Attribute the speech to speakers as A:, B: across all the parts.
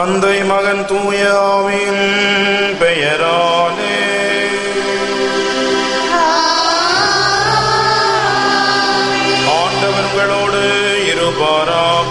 A: தந்தை மகன் தூயாவின் பெயராலே ஆண்டவர் உங்களோடு இருப்பாராக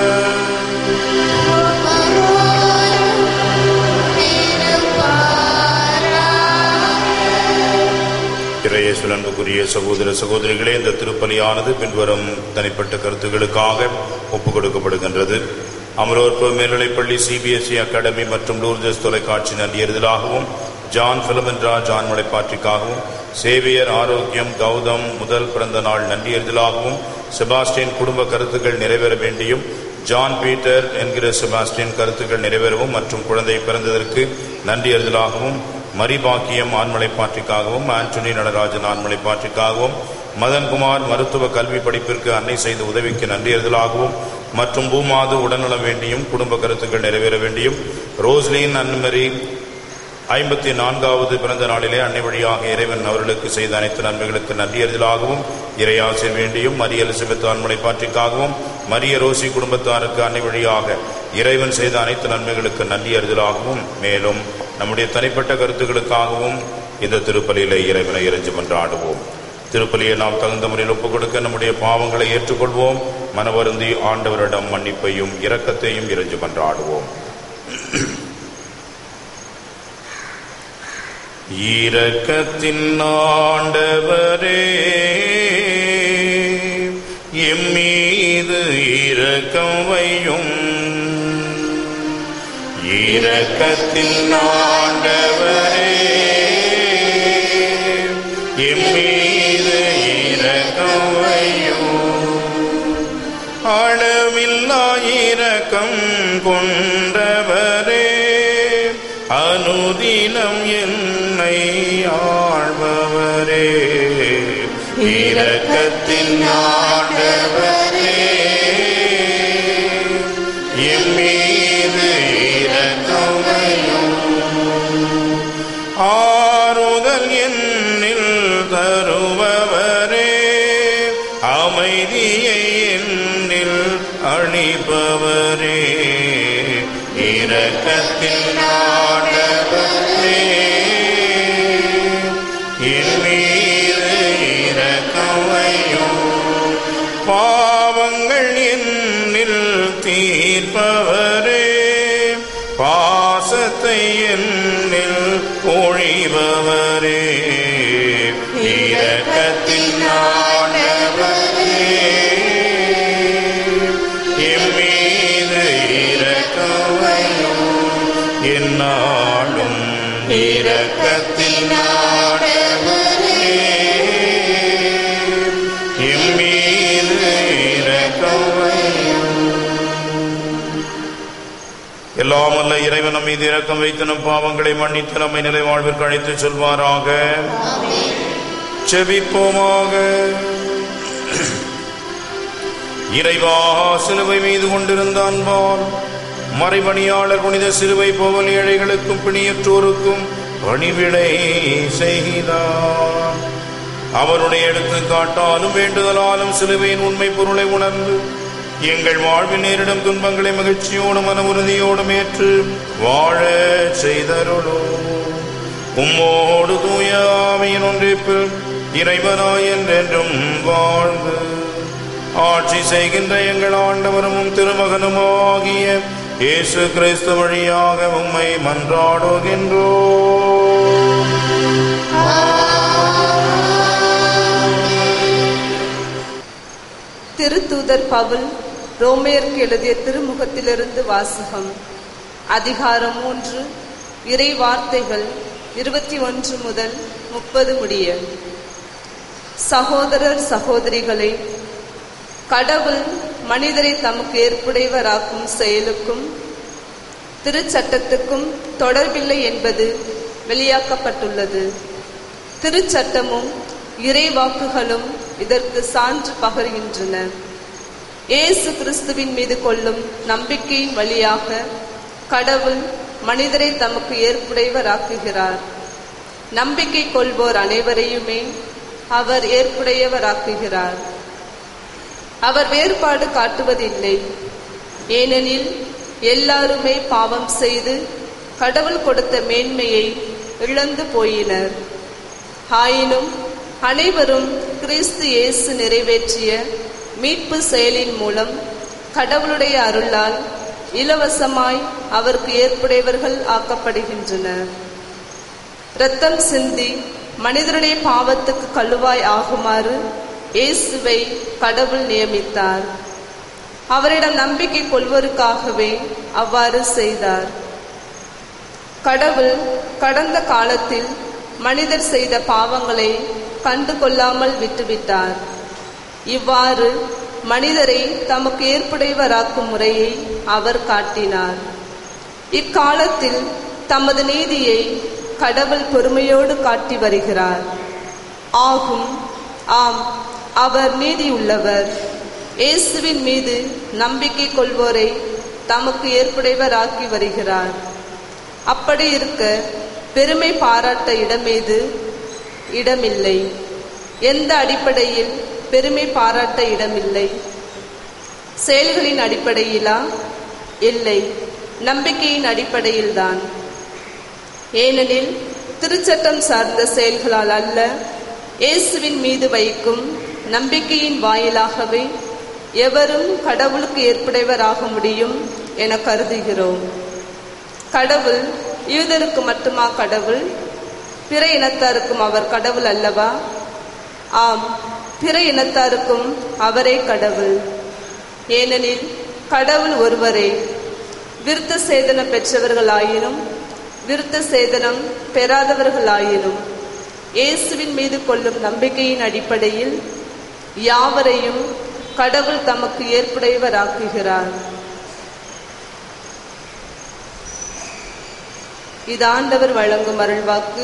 A: இறையேசுவில் அன்புக்குரிய சகோதர சகோதரிகளே இந்த திருப்பலியானது பின்வரும் தனிப்பட்ட கருத்துகளுக்காக ஒப்புக் கொடுக்கப்படுகின்றது அமரோற்ப மேல்நிலைப்பள்ளி சிபிஎஸ்இ அகாடமி மற்றும் லூர்தஸ் தொலைக்காட்சி நன்றியறிதலாகவும் ஜான் பிலமென்ட்ரா ஜான் மலைப்பாற்றிக்காகவும் சேவியர் ஆரோக்கியம் கௌதம் முதல் பிறந்த நாள் நன்றியறிதலாகவும் செபாஸ்டின் குடும்ப கருத்துக்கள் நிறைவேற வேண்டியும் ஜான் பீட்டர் என்கிற செபாஸ்டின் கருத்துக்கள் நிறைவேறவும் மற்றும் குழந்தை பிறந்ததற்கு நன்றியறிதலாகவும் மரிபாக்கியம் ஆண்மலைப்பாற்றிக்காகவும் ஆண்டனி நடராஜன் ஆண்மலைப்பாற்றிக்காகவும் மதன்குமார் மருத்துவ கல்வி படிப்பிற்கு அன்னை செய்த உதவிக்கு நன்றியறிதலாகவும் மற்றும் பூமாது உடல்நலம் வேண்டியும் குடும்ப கருத்துக்கள் நிறைவேற வேண்டியும் ரோஸ்லின் அன்மரி ஐம்பத்தி நான்காவது பிறந்த நாளிலே அன்னை வழியாக இறைவன் அவர்களுக்கு செய்த அனைத்து நன்மைகளுக்கு நன்றியறிதலாகவும் இறையாசை வேண்டியும் மரிய எலிசபெத் ஆண்மலை பாற்றிக்காகவும் மரிய ரோசி குடும்பத்தாருக்கு அன்னை வழியாக இறைவன் செய்த அனைத்து நன்மைகளுக்கு நன்றியறிதலாகவும் மேலும் நம்முடைய தனிப்பட்ட கருத்துக்களுக்காகவும் இந்த திருப்பலியிலே இறைவனை இறைஞ்சு மன்றாடுவோம் திருப்பலியை நாம் தகுந்த முறையில் ஒப்புக் கொடுக்க நம்முடைய பாவங்களை ஏற்றுக்கொள்வோம் மனவருந்தி ஆண்டவரிடம் மன்னிப்பையும் இரக்கத்தையும் இறைஞ்சு மன்றாடுவோம் இரக்கத்தின் ஆண்டவரே எம்மீது இரக்கம் வையும் இரக்கத்தின் ஆண்டவரே எம்மீது இரக்கம் வையும் அளவில்லா இரக்கம் கொண்டவரே அனுதினம் என்னை ஆழ்பவரே இரக்கத்தின் ஆண்டவரே எம்மீது இரக்கமையும் ஆறுதல் என்னில் தருபவரே அமைதியை என்னில் அளிப்பவரே இரக்கத்தின் ஆண்டவரே என் மீது இரக்கமையும் பாவங்கள் என்னில் தீர்ப்பவரே பாசத்தை என்னில் பொழிபவரே இரக்கத்தின் ஆண்டவரே என் மீது இரக்கமையும் என்னாலும் இரக்கத்தின் ஆண்டவரே என் மீது இரக்கமையும் எல்லாம் அல்ல இறைவன் நம் மீது இரக்கம் வைத்து நம் பாவங்களை மன்னித்து நம்மை நிலை வாழ்விற்கு அழைத்து சொல்வாராக செபிப்போமாக இறைவா சிலுவை மீது கொண்டிருந்த அன்பால் மறைபணியாளர் புனித சிலுவை போவல் ஏழைகளுக்கும் பிணியற்றோருக்கும் பணிவிடை செய்தார் அவருடைய எடுத்துக்காட்டாலும் வேண்டுதலாலும் சிலுவையின் உண்மை பொருளை உணர்ந்து எங்கள் வாழ்வில் நேரிடும் துன்பங்களை மகிழ்ச்சியோடும் மன உறுதியோடும் ஏற்று வாழ செய்தருளோ உம்மோடு தூய ஆவியின் ஒன்றிப்பில் இறைவனாய் என்றென்றும் வாழ்ந்து ஆட்சி செய்கின்ற எங்கள் ஆண்டவரும் திருமகனும் ஆகிய இயேசு கிறிஸ்து வழியாக உம்மை மன்றாடுகின்றோ
B: திருத்தூதர் பவுல் ரோமேயருக்கு எழுதிய திருமுகத்திலிருந்து வாசகம் அதிகாரம் மூன்று இறை வார்த்தைகள் இருபத்தி ஒன்று முதல் முப்பது முடிய சகோதரர் சகோதரிகளே கடவுள் மனிதரை தமக்கு ஏற்புடையவராக்கும் செயலுக்கும் திருச்சட்டத்துக்கும் தொடர்பில்லை என்பது வெளியாக்கப்பட்டுள்ளது திருச்சட்டமும் இறைவாக்குகளும் இதற்கு சான்று பகர்கின்றன இயேசு கிறிஸ்துவின் மீது கொள்ளும் நம்பிக்கையின் வழியாக கடவுள் மனிதரை தமக்கு ஏற்புடையவராக்குகிறார் நம்பிக்கை கொள்வோர் அனைவரையுமே அவர் ஏற்புடையவராக்குகிறார் அவர் வேறுபாடு காட்டுவதில்லை ஏனெனில் எல்லாருமே பாவம் செய்து கடவுள் கொடுத்த மேன்மையை இழந்து போயினர் ஆயினும் அனைவரும் கிறிஸ்து இயேசு நிறைவேற்றிய மீட்பு செயலின் மூலம் கடவுளுடைய அருளால் இலவசமாய் அவருக்கு ஏற்புடையவர்கள் ஆக்கப்படுகின்றனர் இரத்தம் சிந்தி மனிதனுடைய பாவத்துக்கு கழுவாய் ஆகுமாறு இயேசுவை கடவுள் நியமித்தார் அவரிடம் நம்பிக்கை கொள்வோருக்காகவே அவ்வாறு செய்தார் கடவுள் கடந்த காலத்தில் மனிதர் செய்த பாவங்களை கண்டு கொள்ளாமல் விட்டுவிட்டார் இவ்வாறு மனிதரை தமக்கு ஏற்புடையவராக்கும் முறையை அவர் காட்டினார் இக்காலத்தில் தமது நீதியை கடவுள் பொறுமையோடு காட்டி வருகிறார் ஆகும் ஆம் அவர் நீதியுள்ளவர் இயேசுவின் மீது நம்பிக்கை கொள்வோரை தமக்கு ஏற்புடையவராக்கி வருகிறார் அப்படி இருக்க பெருமை பாராட்ட இடமேது இடமில்லை எந்த அடிப்படையில் பெருமை பாராட்ட இடமில்லை செயல்களின் அடிப்படையிலா இல்லை நம்பிக்கையின் அடிப்படையில்தான் ஏனெனில் திருச்சட்டம் சார்ந்த செயல்களால் அல்ல இயேசுவின் மீது வைக்கும் நம்பிக்கையின் வாயிலாகவே எவரும் கடவுளுக்கு ஏற்புடையவராக முடியும் என கருதுகிறோம் கடவுள் யூதருக்கு மட்டுமா கடவுள் பிற இனத்தாருக்கும் அவர் கடவுள் அல்லவா ஆம் பிற இனத்தாருக்கும் அவரே கடவுள் ஏனெனில் கடவுள் ஒருவரே விருத்த சேதனம் பெற்றவர்களாயினும் விருத்த சேதனம் பெறாதவர்களாயினும் இயேசுவின் மீது கொள்ளும் நம்பிக்கையின் அடிப்படையில் யாவரையும் கடவுள் தமக்கு ஏற்புடையவராக்குகிறார் இது ஆண்டவர் வழங்கும் அருள்வாக்கு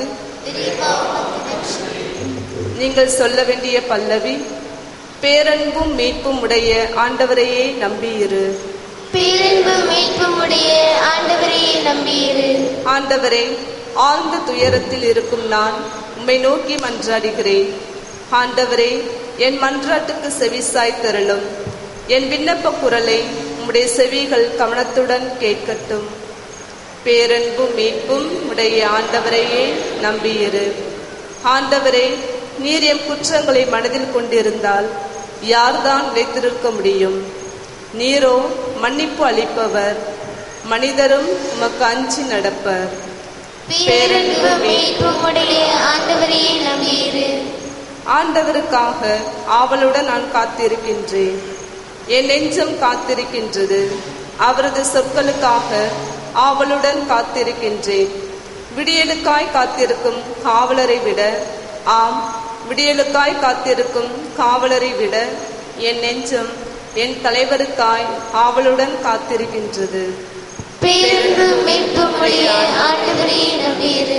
B: நீங்கள் சொல்ல வேண்டிய பல்லவி பேரன்பும் மீட்பும் உடைய ஆண்டவரையே நம்பியிரு
C: பேரன்பு மீட்பும் உடைய ஆண்டவரையே நம்பியிரு
B: ஆண்டவரே ஆழ்ந்த துயரத்தில் இருக்கும் நான் உம்மை நோக்கி மன்றாடுகிறேன் ஆண்டவரே என் மன்றாட்டுக்கு செவிசாய் தருளும் என் விண்ணப்ப குரலை உம்முடைய செவிகள் கவனத்துடன் கேட்கட்டும் பேரன்பும் மீட்பும் உடைய ஆண்டவரையே நம்பியிரு ஆண்டவரே நீர் எம் குற்றங்களை மனதில் கொண்டிருந்தால் யார்தான் நிலைத்திருக்க முடியும் நீரோ மன்னிப்பு அளிப்பவர் மனிதரும் உமக்கு அஞ்சி நடப்பர்
C: பேரன்பு மீட்பும் உடைய ஆண்டவரையே நம்பியிரு
B: ஆண்டவருக்காக ஆவலுடன் நான் காத்திருக்கின்றேன் என் நெஞ்சம் காத்திருக்கின்றது அவரது சொற்களுக்காக ஆவலுடன் காத்திருக்கின்றேன் விடியலுக்காய் காத்திருக்கும் காவலரை விட ஆம் விடியலுக்காய் காத்திருக்கும் காவலரை விட என் நெஞ்சம் என் தலைவருக்காய் ஆவலுடன் காத்திருக்கின்றது
C: பேரன்பு மீட்பும் உடைய ஆண்டவரையே நம்பியிரு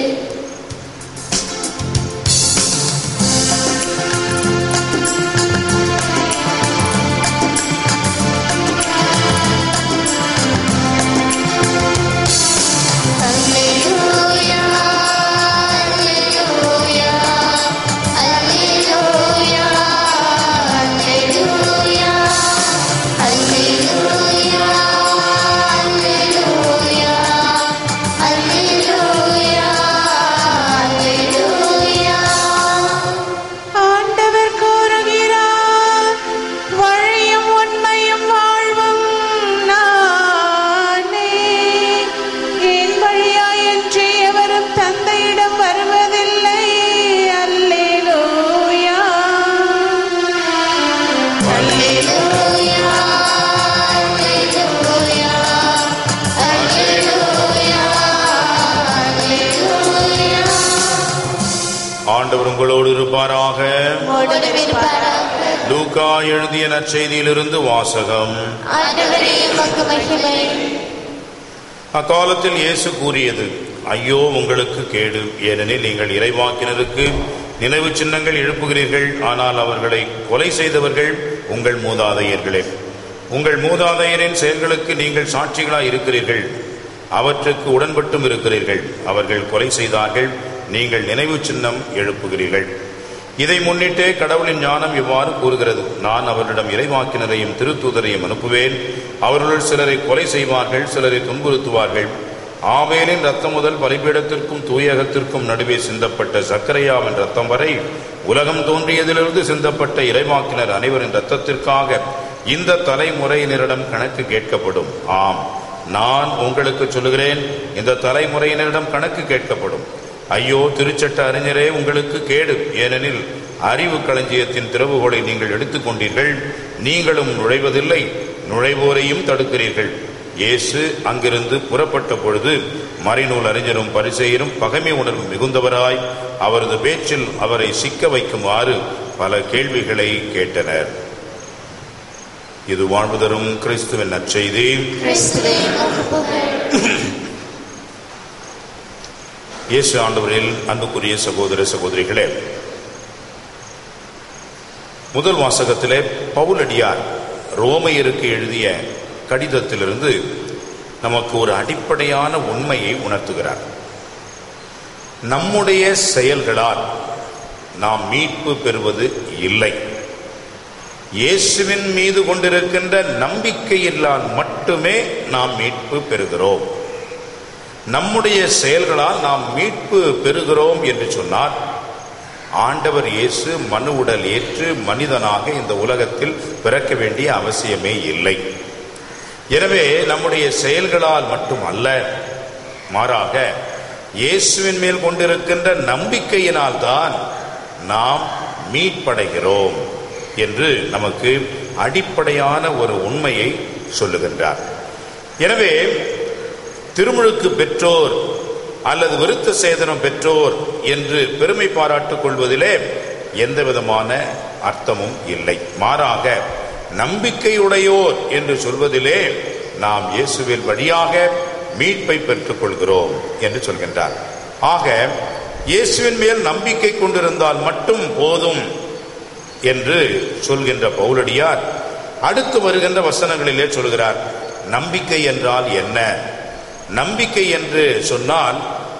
C: Alleluia, alleluia, alleluia, alleluia, alleluia, alleluia, alleluia, alleluia.
D: ஆண்டவர் கூறுகிறார் வழியும் உண்மையும் வாழ்வும் நானே என் வழியாயின்றி எவரும் தந்தையிடம் வருவதில்லை அல்லேலூயா
C: Alleluia, alleluia, alleluia, alleluia.
A: ஆண்டவர் உங்களோடு இருப்பாராக
C: உம்மோடு இருப்பாராக.
A: லூக்கா எழுதிய நற்செய்தியிலிருந்து வாசகம்
C: ஆண்டவரே உமக்கு மகிமை
A: அக்காலத்தில் இயேசு கூறியது ஐயோ உங்களுக்கு கேடு ஏனெனில் நீங்கள் இறைவாக்கினருக்கு நினைவு சின்னங்கள் எழுப்புகிறீர்கள் ஆனால் அவர்களை கொலை செய்தவர்கள் உங்கள் மூதாதையர்களே உங்கள் மூதாதையரின் செயல்களுக்கு நீங்கள் சாட்சிகளாய் இருக்கிறீர்கள் அவற்றுக்கு உடன்பட்டும் இருக்கிறீர்கள் அவர்கள் கொலை செய்தார்கள் நீங்கள் நினைவு சின்னம் எழுப்புகிறீர்கள் இதை முன்னிட்டே கடவுளின் ஞானம் இவ்வாறு கூறுகிறது நான் அவரிடம் இறைவாக்கினரையும் திருத்தூதரையும் அனுப்புவேன் அவர்களுள் சிலரை கொலை செய்வார்கள் சிலரை துன்புறுத்துவார்கள் ஆவேலின் ரத்தம் முதல் பலிபீடத்திற்கும் தூயகத்திற்கும் நடுவே சிந்தப்பட்ட சக்கரையாவின் ரத்தம் வரை உலகம் தோன்றியதிலிருந்து சிந்தப்பட்ட இறைவாக்கினர் அனைவரின் ரத்தத்திற்காக இந்த தலைமுறையினரிடம் கணக்கு கேட்கப்படும் ஆம் நான் உங்களுக்கு சொல்லுகிறேன் இந்த தலைமுறையினரிடம் கணக்கு கேட்கப்படும் ஐயோ திருச்சட்ட அறிஞரே உங்களுக்கு கேடு ஏனெனில் அறிவு களஞ்சியத்தின் திறவுகோலை நீங்கள் எடுத்துக்கொண்டீர்கள் நீங்களும் நுழைவதில்லை நுழைவோரையும் தடுக்கிறீர்கள் இயேசு அங்கிருந்து புறப்பட்ட பொழுது மறைநூல் அறிஞரும் பரிசெயரும் பகைமை உணர்வு மிகுந்தவராய் அவரது பேச்சில் அவரை சிக்க வைக்குமாறு பல கேள்விகளை கேட்டனர் இது வாழ்வு தரும் கிறிஸ்துவின் நற்செய்தி
C: கிறிஸ்துவே உமக்கு புகழ்
A: இயேசு ஆண்டவரில் அன்புக்குரிய சகோதர சகோதரிகளே முதல் வாசகத்திலே பவுலடியார் ரோமையருக்கு எழுதிய கடிதத்திலிருந்து நமக்கு ஒரு அடிப்படையான உண்மையை உணர்த்துகிறார் நம்முடைய செயல்களால் நாம் மீட்பு பெறுவது இல்லை இயேசுவின் மீது கொண்டிருக்கின்ற நம்பிக்கையில்லால் மட்டுமே நாம் மீட்பு பெறுகிறோம் நம்முடைய செயல்களால் நாம் மீட்பு பெறுகிறோம் என்று சொன்னால் ஆண்டவர் இயேசு மனு உடல் ஏற்று மனிதனாக இந்த உலகத்தில் பிறக்க வேண்டிய அவசியமே இல்லை எனவே நம்முடைய செயல்களால் மட்டும் அல்ல மாறாக இயேசுவின் மேல் கொண்டிருக்கின்ற நம்பிக்கையினால் தான் நாம் மீட்படைகிறோம் என்று நமக்கு அடிப்படையான ஒரு உண்மையை சொல்லுகின்றார் எனவே திருமுழுக்கு பெற்றோர் அல்லது விருத்த சேதனம் பெற்றோர் என்று பெருமை பாராட்டுக் கொள்வதிலே எந்த விதமான அர்த்தமும் இல்லை மாறாக நம்பிக்கையுடையோர் என்று சொல்வதிலே நாம் இயேசுவின் வழியாக மீட்பை பெற்றுக் கொள்கிறோம் என்று சொல்கின்றார் ஆக இயேசுவின் மேல் நம்பிக்கை கொண்டிருந்தால் மட்டும் போதும் என்று சொல்கின்ற பவுலடியார் அடுத்து வருகின்ற வசனங்களிலே சொல்கிறார் நம்பிக்கை என்றால் என்ன நம்பிக்கை என்று சொன்னால்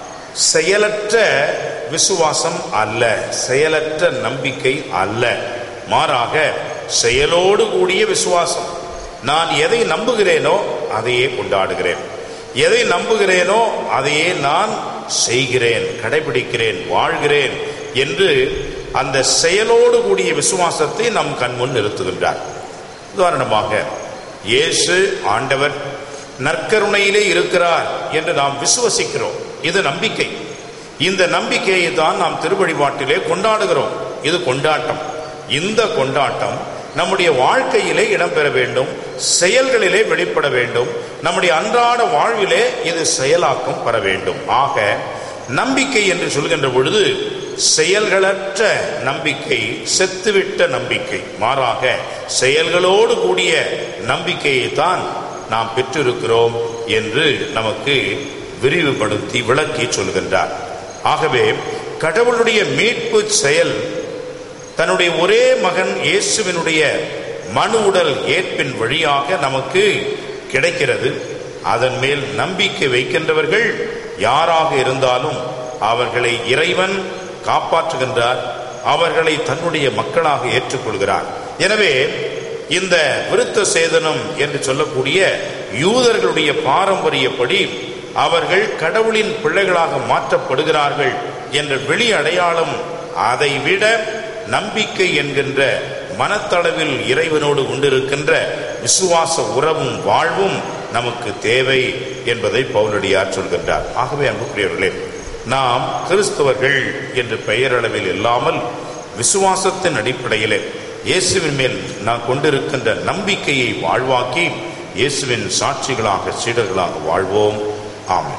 A: செயலற்ற விசுவாசம் அல்ல செயலற்ற நம்பிக்கை அல்ல மாறாக செயலோடு கூடிய விசுவாசம் நான் எதை நம்புகிறேனோ அதையே கொண்டாடுகிறேன் எதை நம்புகிறேனோ அதையே நான் செய்கிறேன் கடைபிடிக்கிறேன் வாழ்கிறேன் என்று அந்த செயலோடு கூடிய விசுவாசத்தை நம் கண்முன் நிறுத்துகின்றார் உதாரணமாக இயேசு ஆண்டவர் நற்கருணையிலே இருக்கிறார் என்று நாம் விசுவசிக்கிறோம் இது நம்பிக்கை இந்த நம்பிக்கையை தான் நாம் திருவழிபாட்டிலே கொண்டாடுகிறோம் இது கொண்டாட்டம் இந்த கொண்டாட்டம் நம்முடைய வாழ்க்கையிலே இடம்பெற வேண்டும் செயல்களிலே வெளிப்பட வேண்டும் நம்முடைய அன்றாட வாழ்விலே இது செயலாக்கம் பெற வேண்டும் ஆக நம்பிக்கை என்று சொல்கின்ற பொழுது செயல்களற்ற நம்பிக்கை செத்துவிட்ட நம்பிக்கை மாறாக செயல்களோடு கூடிய நம்பிக்கையை தான் நாம் பெற்றிருக்கிறோம் என்று நமக்கு விரிவுபடுத்தி விளக்கி சொல்கின்றார் ஆகவே கடவுளுடைய மீட்பு செயல் தன்னுடைய ஒரே மகன் இயேசுவினுடைய மனு உடல் ஏற்பின் வழியாக நமக்கு கிடைக்கிறது அதன் மேல் நம்பிக்கை வைக்கின்றவர்கள் யாராக இருந்தாலும் அவர்களை இறைவன் காப்பாற்றுகின்றார் அவர்களை தன்னுடைய மக்களாக ஏற்றுக்கொள்கிறார் எனவே இந்த விருத்த சேதனம் என்று சொல்லக்கூடிய யூதர்களுடைய பாரம்பரியப்படி அவர்கள் கடவுளின் பிள்ளைகளாக மாற்றப்படுகிறார்கள் என்ற வெளி அடையாளம் அதை விட நம்பிக்கை என்கின்ற மனத்தளவில் இறைவனோடு கொண்டிருக்கின்ற விசுவாச உறவும் வாழ்வும் நமக்கு தேவை என்பதை பவுலடியார் சொல்கின்றார் ஆகவே அன்புக்குரியவர்களே நாம் கிறிஸ்தவர்கள் என்று பெயரளவில் இல்லாமல் விசுவாசத்தின் அடிப்படையிலே இயேசுவின் மேல் நாம் கொண்டிருக்கின்ற நம்பிக்கையை வாழ்வாக்கி இயேசுவின் சாட்சிகளாக சீடர்களாக வாழ்வோம் ஆமென்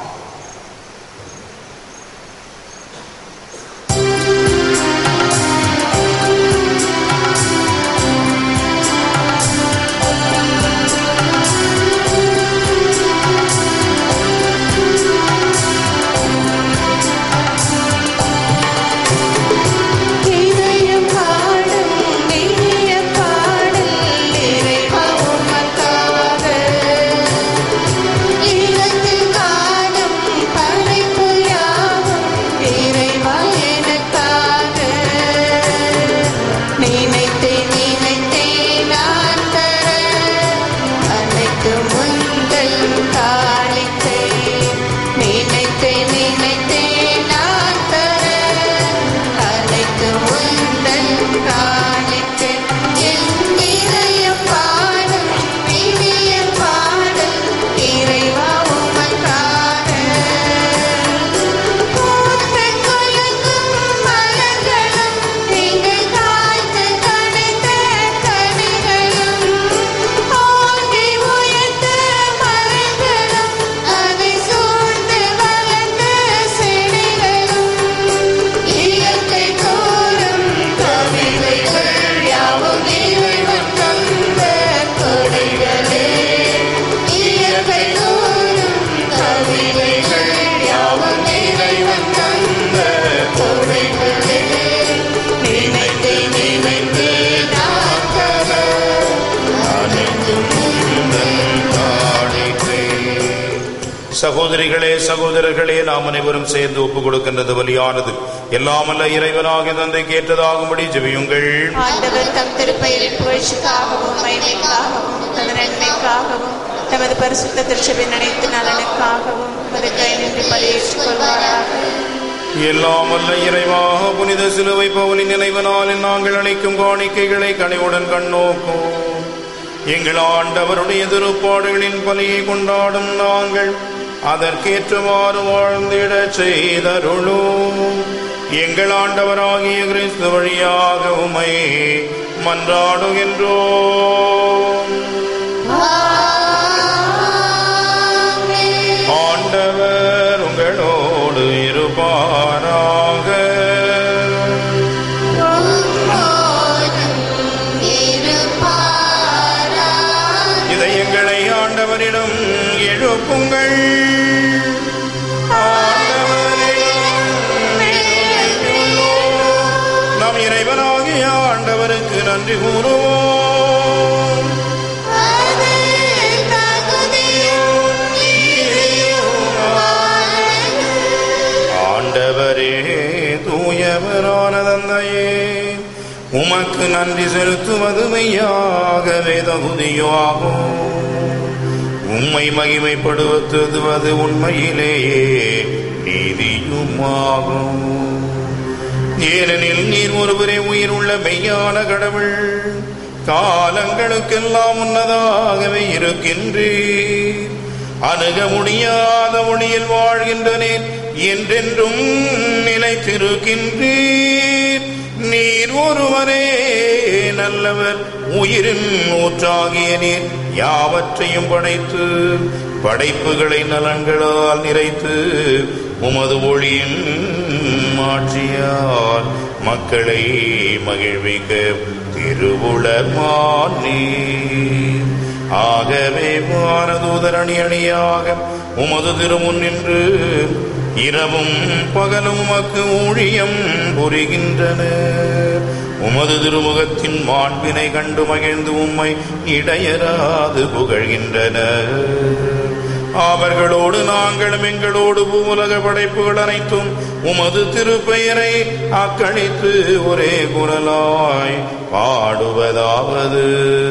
D: இதயம் பாடும் இனிய பாடல் இறைவா உமக்காக
C: இல்லத்தில் காணும்
A: சகோதரர்களே நாம் அனைவரும் சேர்ந்து ஒப்புக் கொடுக்கின்றது வலியானது எல்லாமல்ல இறைவனாகிய தந்தை கேட்டதாகும்படி ஜெபியுங்கள்
C: ஆண்டவர் தம் திருப்பெயரின் புகழ்ச்சிக்காகவும் மகிமைக்காகவும் தமது நன்மைக்காகவும் தமது பரிசுத்த திருச்சபின் அனைத்து நலனுக்காகவும் உமது கை நின்று பலியேற்றுக் கொள்வாராக
A: எல்லாம் வல்ல இறைவாக புனித சிலுவை பவுலின் நினைவனாலில் நாங்கள் அளிக்கும் காணிக்கைகளை கனிவுடன் கண்ணோக்கும் எங்கள் ஆண்டவருடைய திருப்பாடுகளின் பலியை கொண்டாடும் நாங்கள் அதற்கேற்றவாறு வாழ்ந்திடச் செய்தருளும் எங்கள் ஆண்டவராகிய கிறிஸ்து வழியாக உமை மன்றாடுகின்றோம் ஆண்டவர் உங்களோடு இருப்பாராக இதயங்களை ஆண்டவரிடம் எழுப்புங்கள் ஆண்டவரிடம் எழுப்புவோம். நாம் இறைவனாகிய ஆண்டவருக்கு நன்றி கூறுவோம் ஆண்டவரே தூயவரான தந்தையே உமக்கு நன்றி செலுத்துவது மெய்யாகவே தகுதியாகும் உம்மை மகிமைப்படுத்துவது உண்மையிலேயே நீதியுமாகும் ஏனெனில் நீர் ஒருவரே உயிர் உள்ள மெய்யான கடவுள் காலங்களுக்கெல்லாம் முன்னதாகவே இருக்கின்றீர் அணுக முடியாத ஒளியில் வாழ்கின்றனேன் என்றென்றும் நிலைத்திருக்கின்றீர் நீர் ஒருவரே நல்லவர் உயிரின் ஊற்றாகிய நீர் யாவற்றையும் படைத்து படைப்புகளை நலன்களால் நிறைத்து உமது ஒளியின் மாட்சியால் மக்களை மகிழ்விக்க திருவுளமானே ஆகவே வானதூதர் அணி அணியாக உமது திருமுன் நின்று இரவும் பகலும் உமக்கு ஊழியம் புரிகின்றனர் உமது திருமுகத்தின் மாண்பினை கண்டு மகிழ்ந்து உம்மை இடையராது புகழ்கின்றனர் அவர்களோடு நாங்களும் எங்களோடு பூவுலக படைப்புகள் அனைத்தும் உமது திருப்பெயரை அக்களித்து ஒரே குரலாய் பாடுவதாவது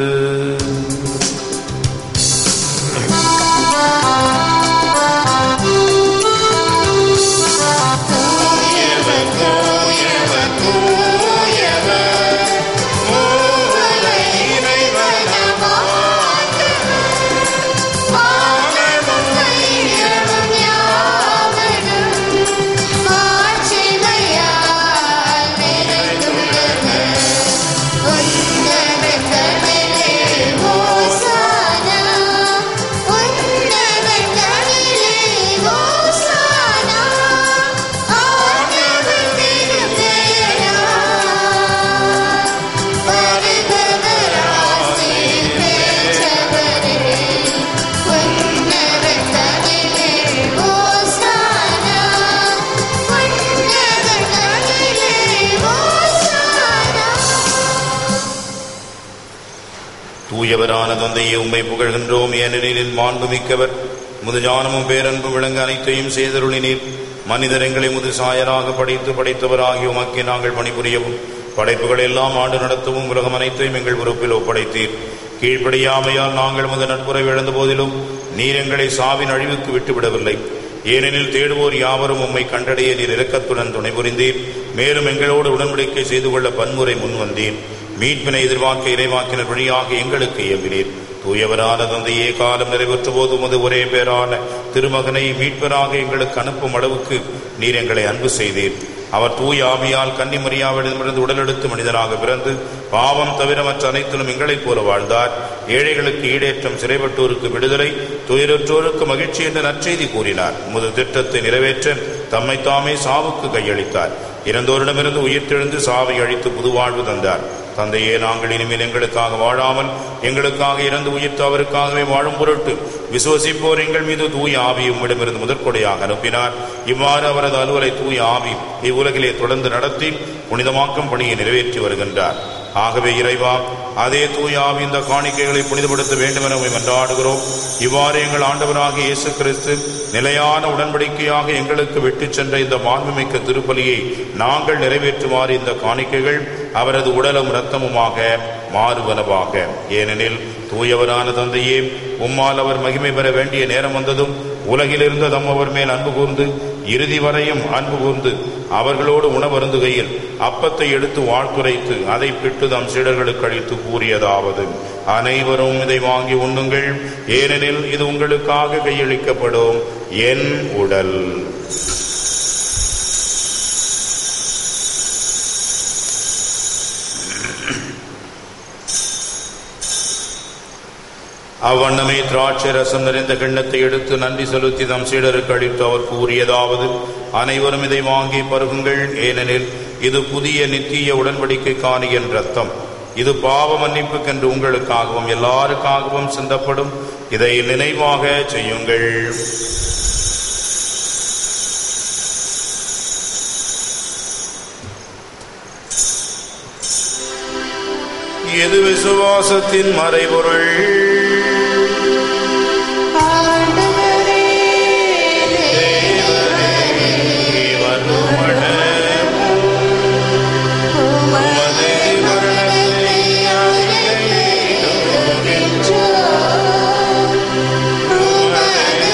A: தூயவரான தந்தையை உம்மை புகழ்கின்றோம் ஏனெனில் மாண்புமிக்கவர் முது ஞானமும் பேரன்பும் விளங்க அனைத்தையும் செய்தருளினீர் மனிதர் எங்களை முது சாயராக படைத்து படைத்தவராகிய உமக்கே நாங்கள் பணிபுரியவும் படைப்புகள் எல்லாம் ஆண்டு நடத்தவும் உலகம் அனைத்தையும் எங்கள் பொறுப்பில் ஒப்படைத்தீர் கீழ்ப்படியாமையால் நாங்கள் முத நட்புறவை இழந்த போதிலும் நீர் எங்களை சாவின் அழிவுக்கு விட்டுவிடவில்லை ஏனெனில் தேடுவோர் யாவரும் உம்மை கண்டடைய நீர் இரக்கத்துடன் துணை புரிந்தீர் மேலும் எங்களோடு உடன்படிக்கை செய்து கொள்ள பன்முறை முன்வந்தீர் மீட்பினை எதிர்பார்க்க இறைவாக்கினர் வழியாக எங்களுக்கு இயம்பினீர் தூயவரான தந்தையே காலம் நிறைவேற்ற போது உமது ஒரே பேரான திருமகனை மீட்பராக எங்களுக்கு அனுப்பும் அளவுக்கு நீர் எங்களை அன்பு செய்தீர் அவர் தூய ஆவியால் கன்னிமரியாவிடமிருந்து உடலெடுத்து மனிதனாக பிறந்து பாவம் தவிர மற்ற அனைத்திலும் எங்களைப் போல வாழ்ந்தார் ஏழைகளுக்கு ஈடேற்றம் சிறைப்பட்டோருக்கு விடுதலை துயரற்றோருக்கு மகிழ்ச்சி என்ற நற்செய்தி கூறினார் உமது திட்டத்தை நிறைவேற்ற தம்மை தாமே சாவுக்கு கையளித்தார் இறந்தோரிடமிருந்து உயிர்த்தெழுந்து சாவை அழித்து புது வாழ்வு தந்தார் தந்தையே நாங்கள் இனிமேல் எங்களுக்காக வாழாமல் எங்களுக்காக இறந்து உயிர்த்து அவருக்காகவே வாழும் பொருட்டு விசுவசிப்போர் எங்கள் மீது தூய ஆவி உம்மிடமிருந்து முதற்கொடையாக அனுப்பினார் இவ்வாறு அவரது அலுவலை தூய ஆவி இவ்வுலகிலே தொடர்ந்து நடத்தி புனிதமாக்கும் பணியை நிறைவேற்றி வருகின்றார் ஆகவே இறைவா அதே தூயாவி இந்த காணிக்கைகளை புனிதப்படுத்த வேண்டும் என உம்மை மன்றாடுகிறோம் இவ்வாறு எங்கள் ஆண்டவராகிய இயேசு கிறிஸ்து நிலையான உடன்படிக்கையாக எங்களுக்கு விட்டுச் சென்ற இந்த மாண்புமிக்க திருப்பலியை நாங்கள் நிறைவேற்றுமாறு இந்த காணிக்கைகள் அவரது உடலும் இரத்தமுமாக மாறுவனவாக ஏனெனில் தூயவரான தந்தையே உம்மால் அவர் மகிமை பெற வேண்டிய நேரம் வந்ததும் உலகிலிருந்த தம் அவர் மேல் அன்பு கூர்ந்து இறுதி வரையும் அன்பு கூர்ந்து அவர்களோடு உணவருந்துகையில் அப்பத்தை எடுத்து வாழ்த்துரைத்து அதை பிட்டு தம் சீடர்களுக்கு அளித்து கூறியதாவது அனைவரும் இதை வாங்கி உண்ணுங்கள் ஏனெனில் இது உங்களுக்காக கையளிக்கப்படும் என் உடல் அவ்வண்ணமே திராட்சை ரசம் நிறைந்த கிண்ணத்தை எடுத்து நன்றி செலுத்தி தம் சீடருக்கு அளித்து அவர் கூறியதாவது அனைவரும் இதை வாங்கி பருகுங்கள் ஏனெனில் இது புதிய நித்திய உடன்படிக்கைக்கான என் ரத்தம் இது பாவ மன்னிப்புக்கென்று உங்களுக்காகவும் எல்லாருக்காகவும் சிந்தப்படும் இதை நினைவாக செய்யுங்கள் எது விசுவாசத்தின் மறைபொருள்
D: ஆண்டவரே உமது மரணத்தை அறிக்கையிடுகின்றோம். உமது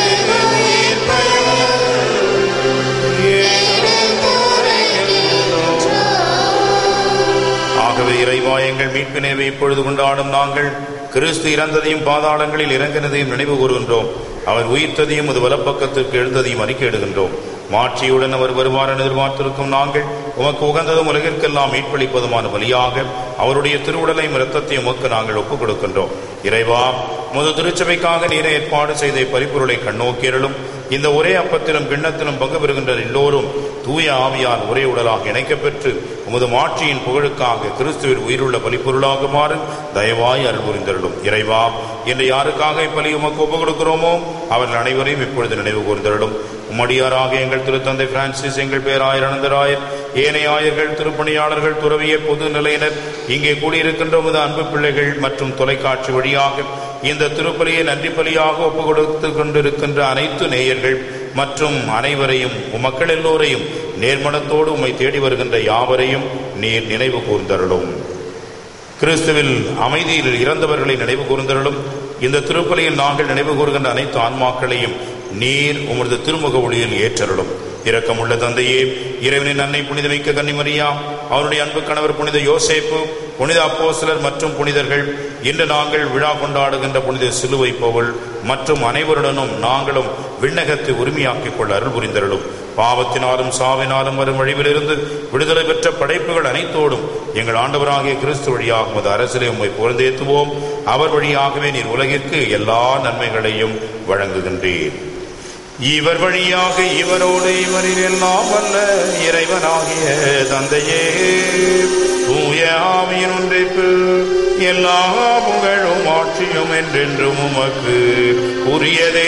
A: ஆகவே இறைவா எங்கள் மீட்பினவை இப்பொழுது கொண்டாடும் நாங்கள் கிறிஸ்து இறந்ததையும் பாதாளங்களில் இறங்கினதையும் நினைவு கூறுகின்றோம் அவர் உயிர்த்ததையும் அது வலப்பக்கத்திற்கு எழுந்ததையும் அறிக்கையிடுகின்றோம் மாட்சியுடன் அவர் வருவார் என எதிர்பார்த்திருக்கும் நாங்கள் உமக்கு உகந்ததும் உலகிற்கெல்லாம் மீட்பளிப்பதுமான வழியாக அவருடைய திருவுடலையும் இரத்தத்தையும் உமக்கு நாங்கள் ஒப்புக் கொடுக்கின்றோம் இறைவா முது திருச்சபைக்காக நீரை ஏற்பாடு செய்த பரிபொருளை கண்ணோக்கியருளும் இந்த ஒரே அப்பத்திலும் கிண்ணத்திலும் பங்கு பெறுகின்ற எல்லோரும் தூய ஆவியால் ஒரே உடலாக இணைக்கப்பெற்று உமது மாட்சியின் புகழுக்காக கிறிஸ்துவின் உயிருள்ள பலிப்பொருளாகுமாறு தயவாய் அருள் புரிந்தருளும் இறைவா இன்று யாருக்காக இப்பலி உமக்கு ஒப்புக் கொடுக்கிறோமோ அவர்கள் அனைவரையும் இப்பொழுது நினைவு கூர்ந்தருளும் உம்மடியாராக எங்கள் திருத்தந்தை பிரான்சிஸ் எங்கள் பேராயர் அனந்தராயர் ஏனைய ஆயர்கள் திருப்பணியாளர்கள் துறவியர் பொது நிலையினர் இங்கே கூடியிருக்கின்ற உமது அன்பு பிள்ளைகள் மற்றும் தொலைக்காட்சி வழியாக இந்த திருப்பலியை நன்றி பலியாக ஒப்புக் கொடுத்து கொண்டிருக்கின்ற அனைத்து நேயர்கள் மற்றும் அனைவரையும் உமக்கள் எல்லோரையும் நேர்மனத்தோடு உம்மை தேடி வருகின்ற யாவரையும் நீர் நினைவு கூர்ந்தருளும் கிறிஸ்துவில் அமைதியில் இறந்தவர்களை நினைவு கூர்ந்தருளும் இந்த திருப்பலியில் நாங்கள் நினைவு கூறுகின்ற அனைத்து ஆன்மாக்களையும் நீர் உமது திருமுக ஒளியில் ஏற்றருளும் இரக்கமுள்ள தந்தையே இறைவனின் அன்னை புனிதமிக்க கன்னிமரியா அவருடைய அன்பு கணவர் புனித யோசேப்பு புனித அப்போஸ்தலர் மற்றும் புனிதர்கள் இன்று நாங்கள் விழா கொண்டாடுகின்ற புனித சிலுவை பவுல் மற்றும் அனைவருடனும் நாங்களும் விண்ணகத்தை உரிமையாக்கிக் கொள்ள அருள் புரிந்தருளும் பாவத்தினாலும் சாவினாலும் வரும் வழிவிலிருந்து விடுதலை பெற்ற படைப்புகள் அனைத்தோடும் எங்கள் ஆண்டவராகிய கிறிஸ்து வழியாக உமது அரசிலே உம்மை புகழ்ந்தேத்துவோம் அவர் வழியாகவே நீர் உலகிற்கு எல்லா நன்மைகளையும் வழங்குகின்றீர் இவர் வழியாக இவரோடு இவரில் எல்லாம் வல்ல இறைவனாகிய தந்தையே தூய ஆவியின் ஒன்றைப்பில் எல்லா புகழும் ஆட்சியும் என்றென்றும் உமக்கு உரியதே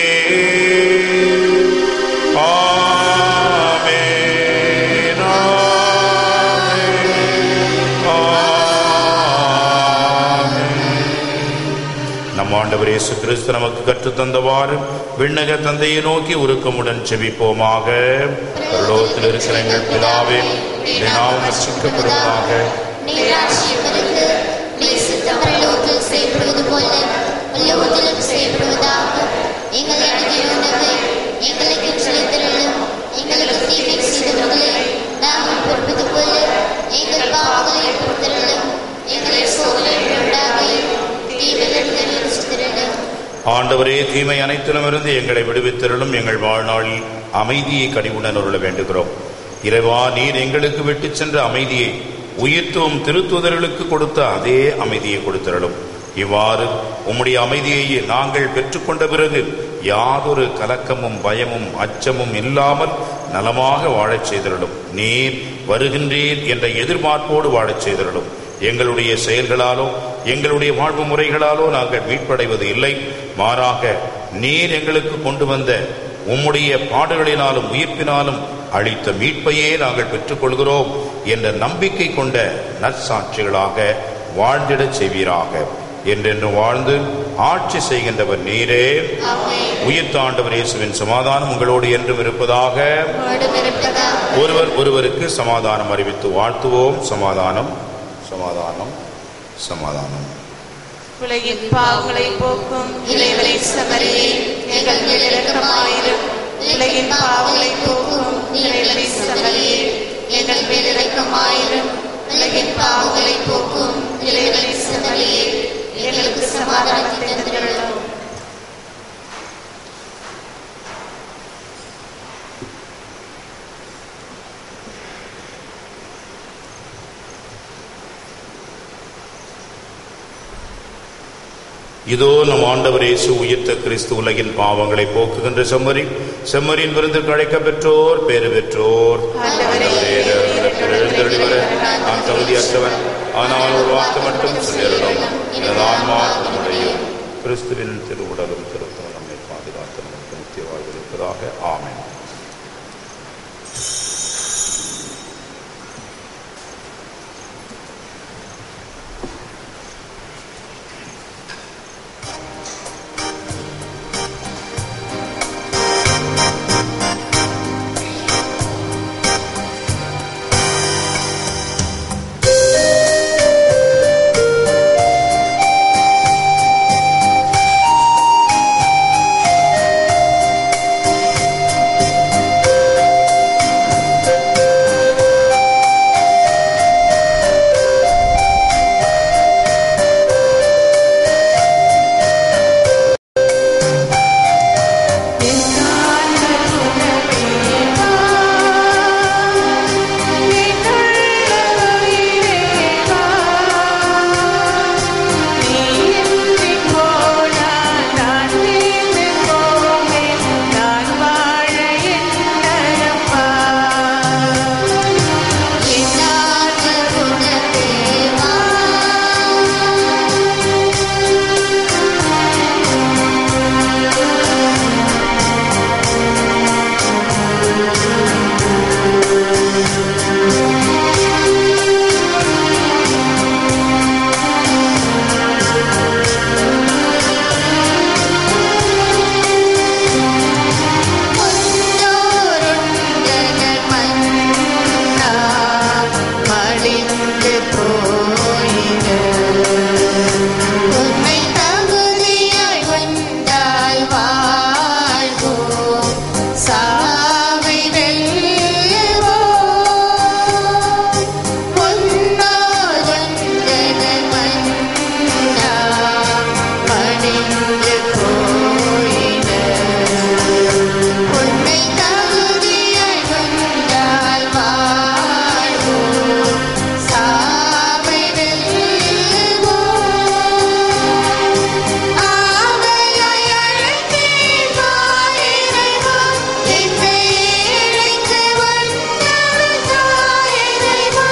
A: ஆமென், ஆமென், ஆமென். நம் ஆண்டவர் இயேசு கிறிஸ்து நமக்கு கற்றுத் தந்தவாறு விண்ணக தந்தையை நோக்கி உருக்கமுடன் செபிப்போமாக பரலோகத்தில் இருக்கிற எங்கள் பிதாவே உம்முடைய நாமம் ரட்சிக்கப்படுவதாக
E: நீராட்சியவருக்கு நீ சித்தப்பரலோகத்தில் செயல்படுவது போல உலகத்திலும் செயல்படுவதாக எங்களை அணுகிய உணவை எங்களுக்கு செலுத்திலும் எங்களுக்கு தீமை செய்தவர்களை நாங்கள் பொறுப்பது போல எங்கள் பாவங்களை பொறுத்திரலும் எங்களை சோதனை உண்டாகையும் தீமையிலிருந்து ரசித்திரலும்
A: ஆண்டவரே தீமை அனைத்திலும் இருந்து எங்களை விடுவித்திரளும் எங்கள் வாழ்நாளில் அமைதியை கனிவுடன் அருள வேண்டுகிறோம் இறைவா நீர் எங்களுக்கு விட்டுச் சென்ற அமைதியை உயிர்த்துவம் திருத்துதர்களுக்கு கொடுத்த அதே அமைதியை கொடுத்திரளும் இவ்வாறு உம்முடைய அமைதியை நாங்கள் பெற்றுக்கொண்ட பிறகு யாதொரு கலக்கமும் பயமும் அச்சமும் இல்லாமல் நலமாக வாழச் செய்திரலும் நீர் வருகின்றீர் என்ற எதிர்பார்ப்போடு வாழச் செய்திரலும் எங்களுடைய செயல்களாலோ எங்களுடைய வாழ்வு முறைகளாலோ நாங்கள் மீட்படைவது இல்லை மாறாக நீர் எங்களுக்கு கொண்டு வந்த உம்முடைய பாடுகளினாலும் உயிர்ப்பினாலும் அளித்த மீட்பையே நாங்கள் பெற்றுக்கொள்கிறோம் என்ற நம்பிக்கை கொண்ட நற்சாட்சிகளாக வாழ்ந்திடச் செய்வீராக என்றென்று வாழ்ந்து ஆட்சி செய்கின்றவர் நீரே உயிர்த்தாண்டவர் இயேசுவின் சமாதானம் உங்களோடு என்றும் இருப்பதாக ஒருவர் ஒருவருக்கு சமாதானம் அறிவித்து வாழ்த்துவோம் சமாதானம் சமாதானம் சமாதானம்
C: உலகின் பாவங்களை போக்கும் இளைவரை சமரியே எங்கள் மேல் இரக்கமாயிரும் உலகின் பாவங்களை போக்கும் இளைவரை சமரியே எங்கள் மேல் இரக்கமாயிரும் உலகின் பாவங்களை போக்கும் இளைவரை சமரியே எங்களுக்கு சமாதானத்தை தந்துள்ளோம்
A: இதோ நம் ஆண்டவர் இயேசு உயிர்த்த கிறிஸ்து உலகின் பாவங்களை போக்குகின்ற செம்மறி செம்மறியின் விருந்துக்கு அழைக்க பெற்றோர் பேறு பெற்றோர்
C: ஆண்டவரே,
A: எழுந்தருளி வர நான் தகுதியற்றவன் ஆனால் ஒரு வாக்கு மட்டும் சொல்லிடணும் எனது ஆன்மா நம்முடையும் கிறிஸ்துவின் திருவுடலும் திருத்தம் நம்மை பாதுகாத்து நமக்கு நித்திய வாழ்வு இருப்பதாக ஆமென்
E: உன்னை தகுதியாய் கொண்டால் வாழ்வோம் சாவை வெல்லுவோம் பொன்னோதொன்றன மன்னா பணிந்து போயின உன்னை தகுதியாய் கொண்டால் வாழ்வோம் சாவை வெல்லுவோம் ஆவலாய் அழைத்தேன் வாயிறைவா, என்னை இழைத்து வந்தருள்தாய் இறைவா.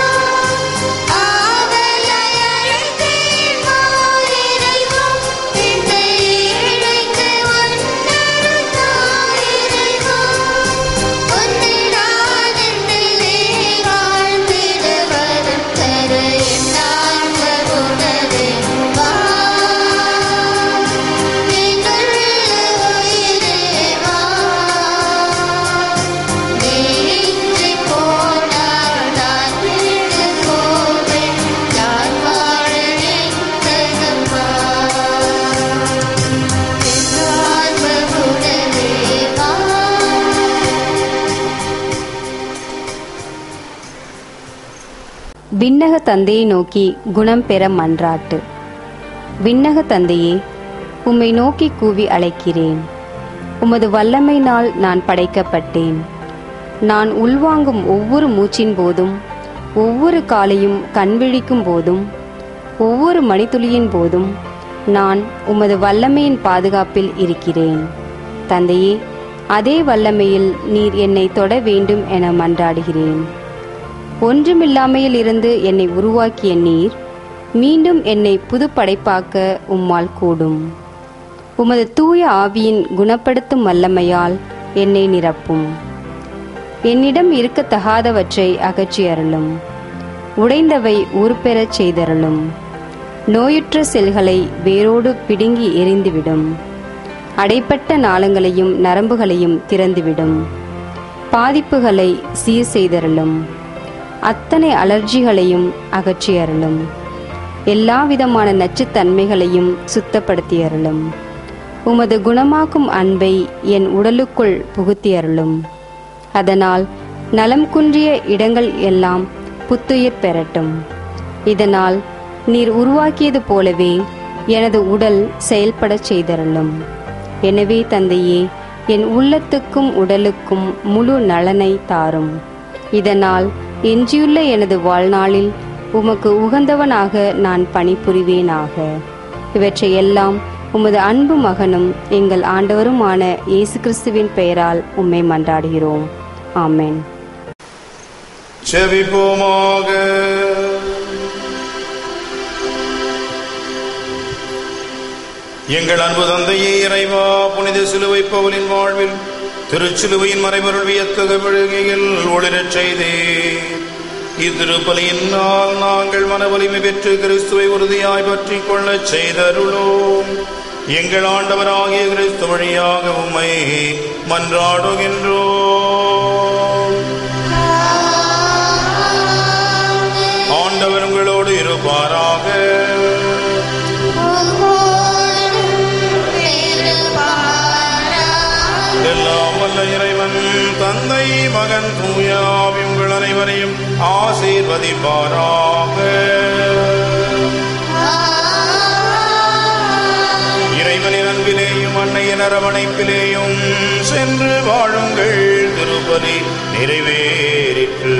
E: ஆவலாய் அழைத்தேன் வாயிறைவா, என்னை இழைத்து வந்தருள்தாய் இறைவா. உன்னை நான் என்னிலே வாழ்ந்திட வரம் தர என் ஆன்ம உணவே வா.
F: விண்ணக தந்தையை நோக்கி குணம் பெற மன்றாட்டு விண்ணக தந்தையே உம்மை நோக்கி கூவி அழைக்கிறேன் உமது வல்லமையினால் நான் படைக்கப்பட்டேன் நான் உள்வாங்கும் ஒவ்வொரு மூச்சின் போதும் ஒவ்வொரு காலையும் கண்விழிக்கும் போதும் ஒவ்வொரு மணித்துளியின் போதும் நான் உமது வல்லமையின் பாதுகாப்பில் இருக்கிறேன் தந்தையே அதே வல்லமையில் நீர் என்னை தொட வேண்டும் என மன்றாடுகிறேன் ஒன்றுமில்லாமையில் இருந்து என்னை உருவாக்கிய நீர் மீண்டும் என்னை புதுப்படைப்பாக்க உம்மால் கூடும் உமது தூய ஆவியின் குணப்படுத்தும் வல்லமையால் என்னை நிரப்பும் என்னிடம் இருக்கத்தகாதவற்றை அகற்றி அருளும் உடைந்தவை உருப்பெறச் செய்தருளும் நோயுற்ற செல்களை வேரோடு பிடுங்கி எறிந்துவிடும் அடைப்பட்ட நாளங்களையும் நரம்புகளையும் திறந்துவிடும் பாதிப்புகளை சீர் செய்தருளும் அத்தனை அலர்ஜிகளையும் அகற்றி அருளும் எல்லா விதமான நச்சுத்தன்மைகளையும் சுத்தப்படுத்தி அருளும் உமது குணமாக்கும் அன்பை என் உடலுக்குள் புகுத்தி அருளும் அதனால் நலம் குன்றிய இடங்கள் எல்லாம் புத்துயிர் பெறட்டும் இதனால் நீர் உருவாக்கியது போலவே எனது உடல் செயல்படச் செய்தருளும் எனவே தந்தையே என் உள்ளத்துக்கும் உடலுக்கும் முழு நலனை தாரும் இதனால் எஞ்சியுள்ள எனது வாழ்நாளில் உமக்கு உகந்தவனாக நான் பணிபுரிவேனாக இவற்றை எல்லாம் உமது அன்பு மகனும் எங்கள் ஆண்டவருமான இயேசு கிறிஸ்துவின் பெயரால் உம்மை மன்றாடுகிறோம் ஆமென்
A: செவிப்போமாக எங்கள் அன்பு தந்தையே இறைவா புனித சிலுவை பவுலின் வாழ்வில் திருச்சிலுவையின் மறைபொருள் வியத்தக விழுகையில் ஒளிரச் செய்தே இத்திருப்பலியினால் நாங்கள் மன வலிமை பெற்று கிறிஸ்துவை உறுதியாய் பற்றிக் கொள்ளச் செய்தருளோம் எங்கள் ஆண்டவராகிய கிறிஸ்து வழியாக உம்மை மன்றாடுகின்றோம் ஆண்டவர் உங்களோடு இருப்பாராக எல்லாம் வல்ல இறைவன் தந்தை மகன் தூயாவி உங்கள் அனைவரையும் ஆசீர்வதிப்பாராக இறைவனின் அன்பிலேயும் அன்னையின் அரவணைப்பிலேயும் சென்று வாழுங்கள் திருப்பதி நிறைவேறிற்று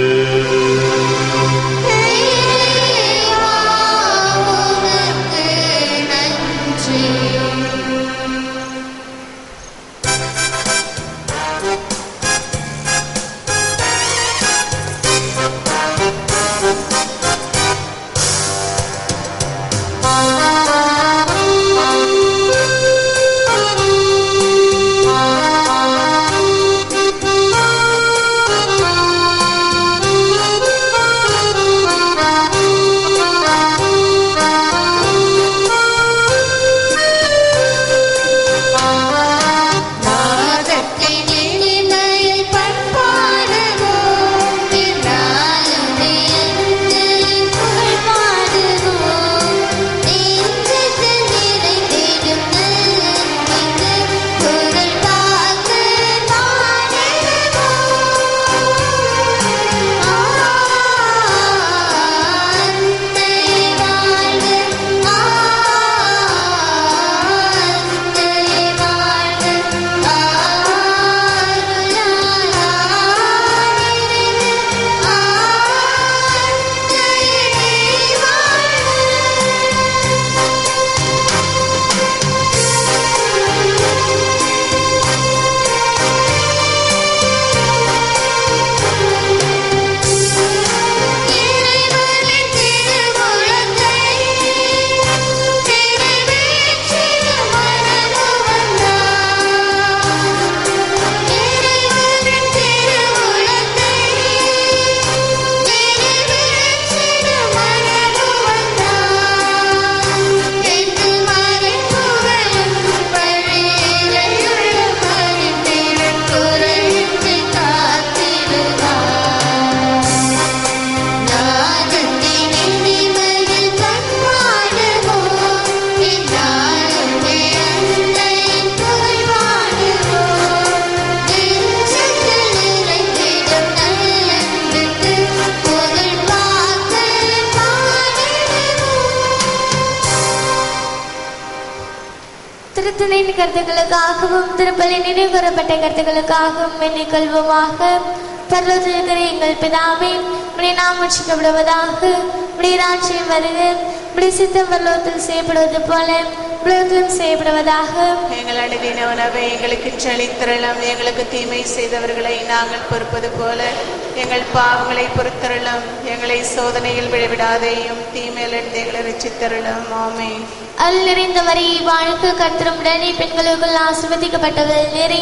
G: திருத்தலின் கருத்துக்களுக்காகவும் திருப்பலி நினைவுகூரப்பட்ட கருத்துக்களுக்காகவும் எண்ணிக் கொள்வோமாக பரலோகத்தில் இருக்கிற எங்கள் பிதாவே உடைய நாம் உச்சிக்கப்படுவதாக உடைய ராட்சியம் வருக உடைய சித்தம் பரலோகத்தில் செய்யப்படுவது போல உலகத்திலும் செய்யப்படுவதாக
C: எங்கள் அனுதின உணவை எங்களுக்கு செழித்திரளும் எங்களுக்கு தீமை செய்தவர்களை நாங்கள் பொறுப்பது போல எங்கள் பாவங்களை பொறுத்தருளும் எங்களை சோதனையில் விழவிடாதேயும் தீமையிலிருந்து எங்களை ரசித்தருளும் ஆமே
G: அல் நிறைந்த வரை வாழ்க்கை கத்திரமுடனே பெண்களுக்குள் ஆசிர்வதிக்கப்பட்டவள் நிறை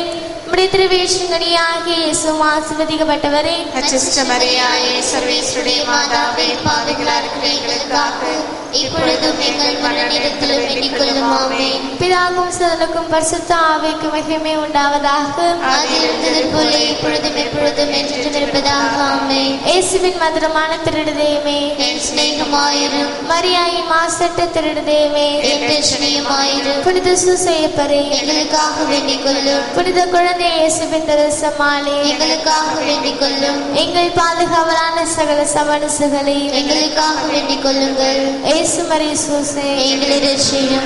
G: உடைய திருவேஷங்கனியாகிய இயேசுவும் ஆசீர்வதிக்கப்பட்டவரே
C: அச்சிஷ்டமரியாயே சர்வேஸ்வருடைய மாதாவே பாவிகளா இருக்கிற எங்களுக்காக
E: இப்பொழுதும் எங்கள் மனநிலத்திலும் எண்ணிக்கொள்ளும் ஆமென்
G: பிதாவும் சதனுக்கும் பரிசுத்த ஆவிக்கு மகிமை உண்டாவதாக
E: அதில் இருந்தது போல இப்பொழுதும் எப்பொழுதும் என்று இருப்பதாக ஆமென்
G: இயேசுவின் மதுரமான திருடுதேமே
E: என் சிநேகமாயிரும்
G: மரியாயின் மாசற்ற திருடுதேமே
E: என் பிரச்சனையுமாயிரும்
G: புனித சுசையப்பரே
E: எங்களுக்காக வேண்டிக் கொள்ளும்
G: புனித குழந்தை இயேசுவின் தரிசமாலே
E: எங்களுக்காக வேண்டிக் கொள்ளும்
G: எங்கள் பாதுகாவலான சகல சமனசுகளை
E: எங்களுக்காக வேண்டிக் கொள்ளுங்கள்
G: இயேசு மரிய சூசே
E: எங்களை ரட்சியும்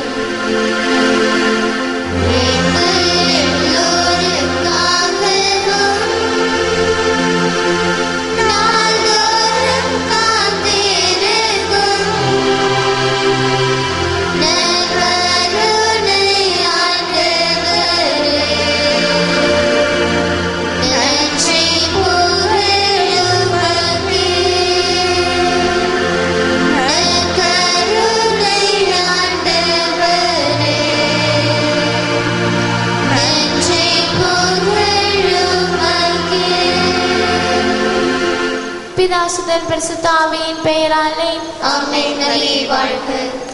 E: கருணை ஆண்டவரே நன்றி புகழுமக்கே
G: பிதாசுதன் பரிசுத்த ஆவியின் பெயராலே
E: ஆமென் நலியை வாழ்க